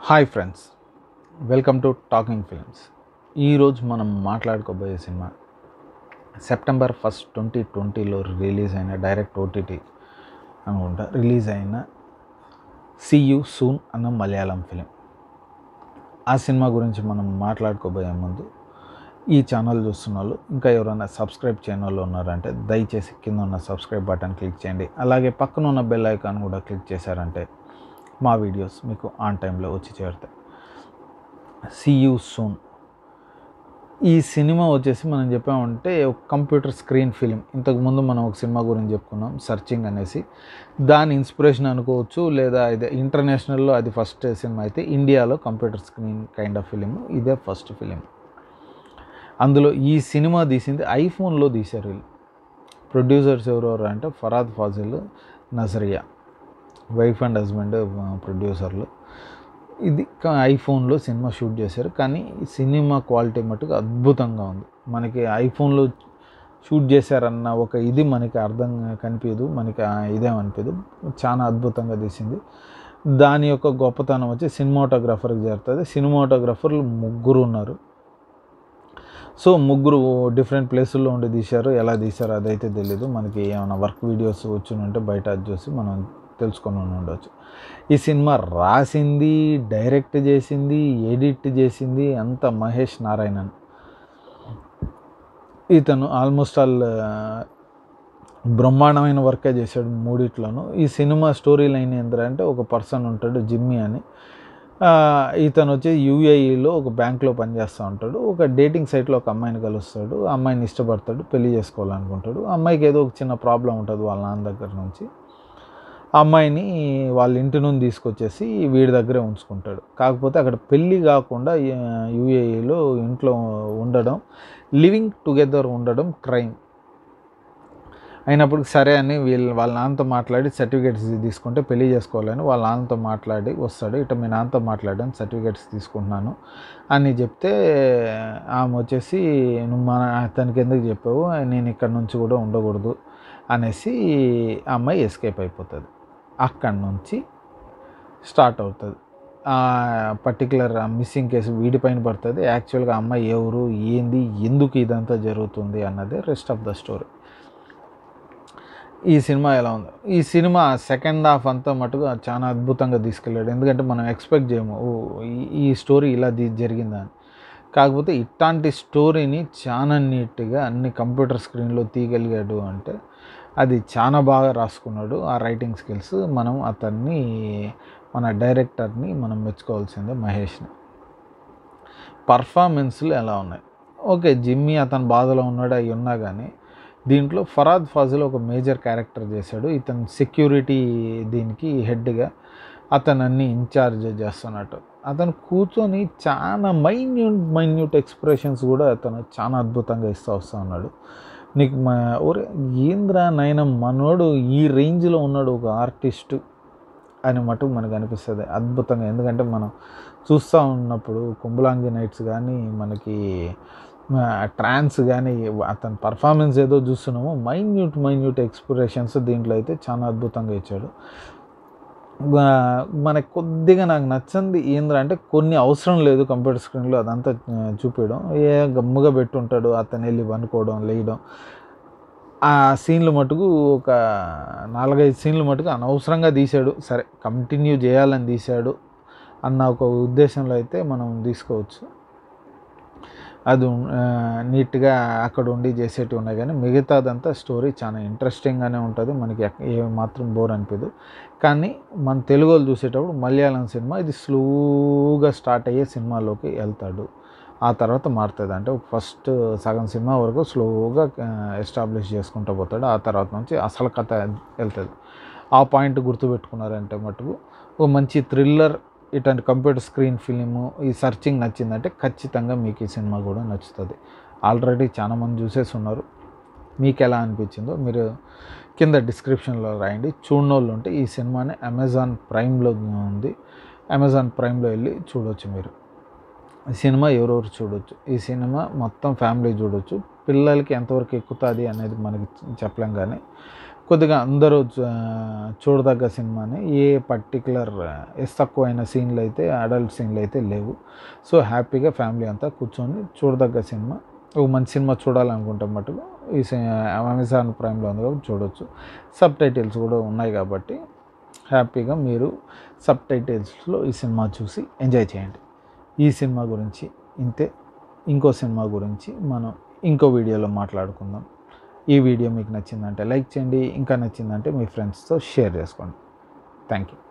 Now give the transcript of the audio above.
hi friends welcome to Talking Films ఈరోజు మనం మాట్లాడుకోబోయే సినిమా సెప్టెంబర్ ఫస్ట్ ట్వంటీ ట్వంటీలో రిలీజ్ అయిన డైరెక్ట్ ఓటీటీ అనుకుంటా రిలీజ్ అయిన సీ యూ సూన్ అన్న మలయాళం ఫిలిం ఆ సినిమా గురించి మనం మాట్లాడుకోబోయే ముందు ఈ ఛానల్ చూస్తున్న వాళ్ళు ఇంకా ఎవరైనా సబ్స్క్రైబ్ చేయని వాళ్ళు ఉన్నారంటే దయచేసి కింద ఉన్న సబ్స్క్రైబ్ బటన్ క్లిక్ చేయండి అలాగే పక్కన ఉన్న బెల్ ఐకాన్ కూడా క్లిక్ చేశారంటే మా వీడియోస్ మీకు ఆన్ టైంలో వచ్చి చేరుతాయి సీ యూ సూన్ ఈ సినిమా వచ్చేసి మనం చెప్పామంటే ఒక కంప్యూటర్ స్క్రీన్ ఫిలిం ఇంతకుముందు మనం ఒక సినిమా గురించి చెప్పుకున్నాం సర్చింగ్ అనేసి దాని ఇన్స్పిరేషన్ అనుకోవచ్చు లేదా ఇదే ఇంటర్నేషనల్లో అది ఫస్ట్ సినిమా అయితే ఇండియాలో computer screen kind of film ఇదే ఫస్ట్ ఫిలిం అందులో ఈ సినిమా తీసింది ఐఫోన్లో తీశారు వీళ్ళు ప్రొడ్యూసర్స్ ఎవరెవరు అంటే Fahadh Faasil Nazriya wife and husband ప్రొడ్యూసర్లు ఇది క- ఐఫోన్లో సినిమా షూట్ చేశారు కానీ ఈ సినిమా క్వాలిటీ మటుకు అద్భుతంగా ఉంది మనకి ఐఫోన్లో షూట్ చేశారన్న ఒక ఇది మనకి అర్థం కనిపించదు మనకి ఆ ఇదేం అనిపించదు చాలా అద్భుతంగా తీసింది దాని యొక్క గొప్పతనం వచ్చి సినిమాటోగ్రాఫర్కి చేరుతుంది సినిమాటోగ్రాఫర్లు ముగ్గురు ఉన్నారు సో ముగ్గురు డిఫరెంట్ ప్లేసుల్లో ఉండి తీశారు ఎలా తీశారు అదైతే తెలీదు మనకి ఏమైనా వర్క్ వీడియోస్ వచ్చి ఉంటే బయట అది చూసి మనం తెలుసుకొని ఉండవచ్చు ఈ సినిమా రాసింది డైరెక్ట్ చేసింది ఎడిట్ చేసింది అంత మహేష్ నారాయణన్ ఇతను ఆల్మోస్ట్ ఆల్ బ్రహ్మాండమైన వర్కే చేశాడు మూడిట్లోనూ ఈ సినిమా స్టోరీ లైన్ ఏంటంటే ఒక పర్సన్ ఉంటాడు జిమ్మి అని ఆ, ఇతను వచ్చి యూఏఈలో ఒక బ్యాంక్లో పనిచేస్తూ ఉంటాడు ఒక డేటింగ్ సైట్లో ఒక అమ్మాయిని కలుస్తాడు ఆ అమ్మాయిని ఇష్టపడతాడు పెళ్లి చేసుకోవాలనుకుంటాడు ఆ అమ్మాయికి ఏదో ఒక చిన్న ప్రాబ్లం ఉంటుంది వాళ్ళ నాన్న దగ్గర నుంచి ఆ అమ్మాయిని వాళ్ళ ఇంటి నుండి తీసుకొచ్చేసి వీడి దగ్గరే ఉంచుకుంటాడు కాకపోతే అక్కడ పెళ్ళి కాకుండా యూఏఈలో ఇంట్లో ఉండడం లివింగ్ టుగెదర్ ఉండడం క్రైమ్ అయినప్పుడు సరే అని వీళ్ళు వాళ్ళ నాన్నతో మాట్లాడి సర్టిఫికేట్స్ తీసుకుంటే పెళ్లి చేసుకోవాలని వాళ్ళ నాన్నతో మాట్లాడి వస్తాడు ఇట మీ నాన్నతో మాట్లాడాను సర్టిఫికేట్స్ తీసుకుంటున్నాను అని చెప్తే ఆమె వచ్చేసి నువ్వు మన అతనికి ఎందుకు చెప్పావు నేను ఇక్కడ నుంచి కూడా ఉండకూడదు అనేసి ఆ అమ్మాయి ఎస్కేప్ అయిపోతుంది అక్కడి నుంచి స్టార్ట్ అవుతుంది ఆ పర్టికులర్ మిస్సింగ్ కేసు వీడిపైన పడుతుంది యాక్చువల్గా ఆ అమ్మాయి ఎవరు ఏంది ఎందుకు ఇదంతా జరుగుతుంది అన్నదే రెస్ట్ ఆఫ్ ద స్టోరీ ఈ సినిమా ఎలా ఉంది ఈ సినిమా సెకండ్ హాఫ్ అంతా మటుగా చాలా అద్భుతంగా తీసుకెళ్ళాడు ఎందుకంటే మనం ఎక్స్పెక్ట్ చేయము ఓ ఈ- ఈ స్టోరీ ఇలా ది- జరిగిందని కాకపోతే ఇట్లాంటి స్టోరీని చాలా నీట్గా అన్ని కంప్యూటర్ స్క్రీన్లో తీయగలిగాడు అంటే అది చాలా బాగా రాసుకున్నాడు ఆ రైటింగ్ స్కిల్స్ మనం అతన్ని మన డైరెక్టర్ని మనం మెచ్చుకోవాల్సిందే మహేష్ని పర్ఫార్మెన్స్లు ఎలా ఉన్నాయి ఓకే జిమ్మి అతను బాధలో ఉన్నాడు అవి ఉన్నా కానీ దీంట్లో ఫరాద్ ఫాజిల్ ఒక మేజర్ క్యారెక్టర్ చేశాడు ఇతను సెక్యూరిటీ దీనికి హెడ్గా అతను అన్ని ఇన్ఛార్జ్ చేస్తున్నట్టు అతను కూర్చొని చాలా మైన్యూట్ మైన్యూట్ ఎక్స్ప్రెషన్స్ కూడా అతను చాలా అద్భుతంగా ఇస్తూ వస్తూ ఉన్నాడు నీకు మా ఒరే ఏంద్రా నైనా మనోడు ఈ రేంజ్లో ఉన్నాడు ఒక ఆర్టిస్టు అని మటుకు మనకు అనిపిస్తుంది అద్భుతంగా ఎందుకంటే మనం చూస్తూ ఉన్నప్పుడు కుంబలాంగి నైట్స్ కానీ మనకి ట్రాన్స్ కానీ అతని పర్ఫార్మెన్స్ ఏదో చూస్తున్నామో మైన్యూట్ మైన్యూట్ ఎక్స్ప్రెషన్స్ దీంట్లో అయితే చాలా అద్భుతంగా ఇచ్చాడు గా- మనకి కొద్దిగా నాకు నచ్చింది ఏంద్ర అంటే కొన్ని అవసరం లేదు కంప్యూటర్ స్క్రీన్లో అదంతా ఆ, చూపించడం ఏ గమ్ముగా పెట్టుంటాడు అతను వెళ్ళి వనుకోవడం లేయడం ఆ సీన్లు మటుకు ఒక నాలుగైదు సీన్లు మటుకు అనవసరంగా తీశాడు సరే కంటిన్యూ చేయాలని తీశాడు అన్న ఒక ఉద్దేశంలో అయితే మనం తీసుకోవచ్చు అది ఉన్- ఆ, నీట్గా అక్కడ ఉండి చేసేటివి ఉన్నాయి కానీ మిగతాదంతా స్టోరీ చాలా ఇంట్రెస్టింగ్గానే ఉంటుంది మనకి ఎక్- ఏ మాత్రం బోర్ అనిపించదు కానీ మన తెలుగు వాళ్ళు చూసేటప్పుడు మలయాళం సినిమా ఇది స్లోగా స్టార్ట్ అయ్యే సినిమాలోకి వెళ్తాడు ఆ తర్వాత మారుతుంది అంటే ఫస్ట్ సగం సినిమా వరకు స్లోగా ఎస్టాబ్లిష్ చేసుకుంటూ పోతాడు ఆ తర్వాత నుంచి అసలు కథ వెళ్తుంది ఆ పాయింట్ గుర్తుపెట్టుకున్నారంటే మటుకు ఒక మంచి థ్రిల్లర్ ఇట్లాంటి కంప్యూటర్ స్క్రీన్ ఫిలిము ఈ సర్చింగ్ నచ్చిందంటే ఖచ్చితంగా మీకు ఈ సినిమా కూడా నచ్చుతుంది ఆల్రెడీ చాలామంది చూసేసి ఉన్నారు మీకు ఎలా అనిపించిందో మీరు కింద డిస్క్రిప్షన్లో రాయండి చూడనోళ్ళు ఉంటే ఈ సినిమాని అమెజాన్ ప్రైమ్లో ఉంది అమెజాన్ ప్రైమ్లో వెళ్ళి చూడొచ్చు మీరు ఈ సినిమా ఎవరెవరు చూడొచ్చు ఈ సినిమా మొత్తం ఫ్యామిలీ చూడొచ్చు పిల్లలకి ఎంతవరకు ఎక్కుతుంది అనేది మనకి చెప్పలేం కానీ కొద్దిగా అందరూ చూ- చూడదగ్గ సినిమాని ఏ పర్టికులర్ ఎస్ తక్కువైన సీన్లు అయితే అడల్ట్ సీన్లు అయితే లేవు సో హ్యాపీగా ఫ్యామిలీ అంతా కూర్చొని చూడదగ్గ సినిమా ఒక మంచి సినిమా చూడాలనుకుంటే మటుకు ఈ సి- అమెజాన్ ప్రైమ్లో ఉంది కాబట్టి చూడొచ్చు సబ్ టైటిల్స్ కూడా ఉన్నాయి కాబట్టి హ్యాపీగా మీరు సబ్ టైటిల్స్లో ఈ సినిమా చూసి ఎంజాయ్ చేయండి ఈ సినిమా గురించి ఇంతే ఇంకో సినిమా గురించి మనం ఇంకో వీడియోలో మాట్లాడుకుందాం ఈ వీడియో మీకు నచ్చిందంటే లైక్ చేయండి ఇంకా నచ్చిందంటే మీ ఫ్రెండ్స్తో షేర్ చేసుకోండి థ్యాంక్ యూ